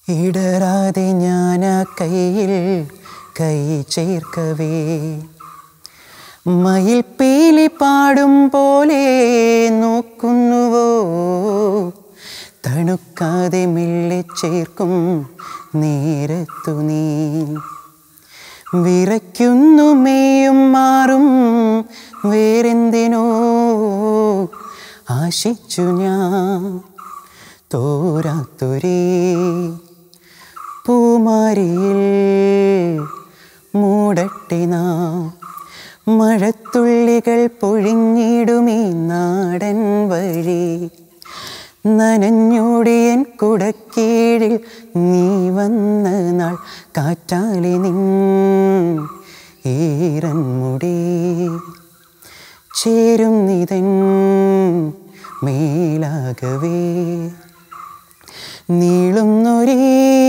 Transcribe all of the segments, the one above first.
ഇടരാതെ ഞാൻ ആ കയ്യിൽ കൈ ചേർക്കവേ മയിൽ പീലി പാടും പോലെ നോക്കുന്നുവോ തണുക്കാതെ മെല്ലെ ചേർക്കും നേരത്തു നീ വിറയ്ക്കുന്നു മേയും മാറും വേറെന്തിനോ ആശിച്ചു ഞാൻ തോരാത്തൊരേ പൂമാരിയിൽ മൂടട്ടെ നാം മഴത്തുള്ളികൾ പൊഴിഞ്ഞിടുമീ നാടൻ വഴി നനഞ്ഞോടിയൻ കുടക്കീഴിൽ നീ വന്ന നാൾ കാറ്റാലി നിൻ ഈറൻ മുടി ചേരും നിതൻ മേലാകവേ നീളുന്നൊരേ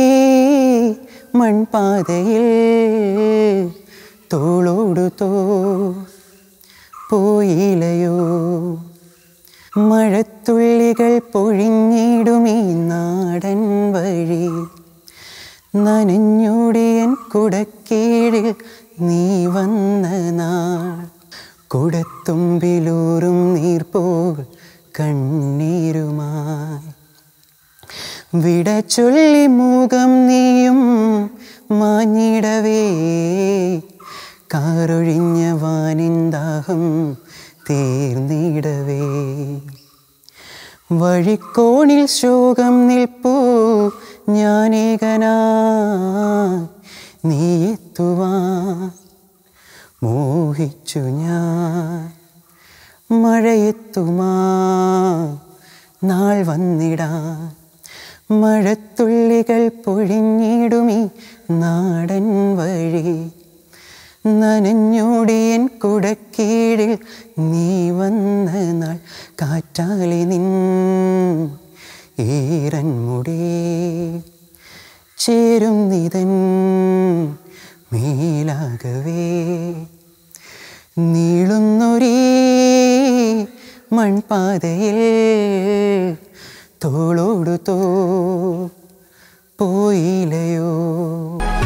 മൺപാതയിൽ തോളോടു തോ പോയിലയോ മഴത്തുള്ളികൾ പൊഴിഞ്ഞിടുമീ നാടൻ വഴി നനഞ്ഞോടിയൻ കുടക്കീഴിൽ നീ വന്ന നാൾ കുടത്തുമ്പിലൂറും നീർപോൽ കണ്ണീരുമായി വിട ചൊല്ലി മൂകം നീയും മാഞ്ഞിടവേ കാറൊഴിഞ്ഞ വാനിന്ദാഹം തീർന്നിടവേ വഴിക്കോണിൽ ശോകം നിൽപ്പൂ ഞാനേകനാ നീ എത്തുവാ മോഹിച്ചു ഞാൻ മഴയെത്തുമാ നാൾ വന്നിടാൻ മഴത്തുള്ളികൾ പൊഴിഞ്ഞിടുമീ നാടൻ വഴി നനഞ്ഞോടിയൻ കുടക്കീഴിൽ നീ വന്ന നാൾ കാറ്റാലി നിൻ ഈറൻ മുടി ചേരും നിതൻ മേലാകവേ നീളുന്നൊരേ മൺപാതയിൽ തോളോടു തോ പോയിലയോ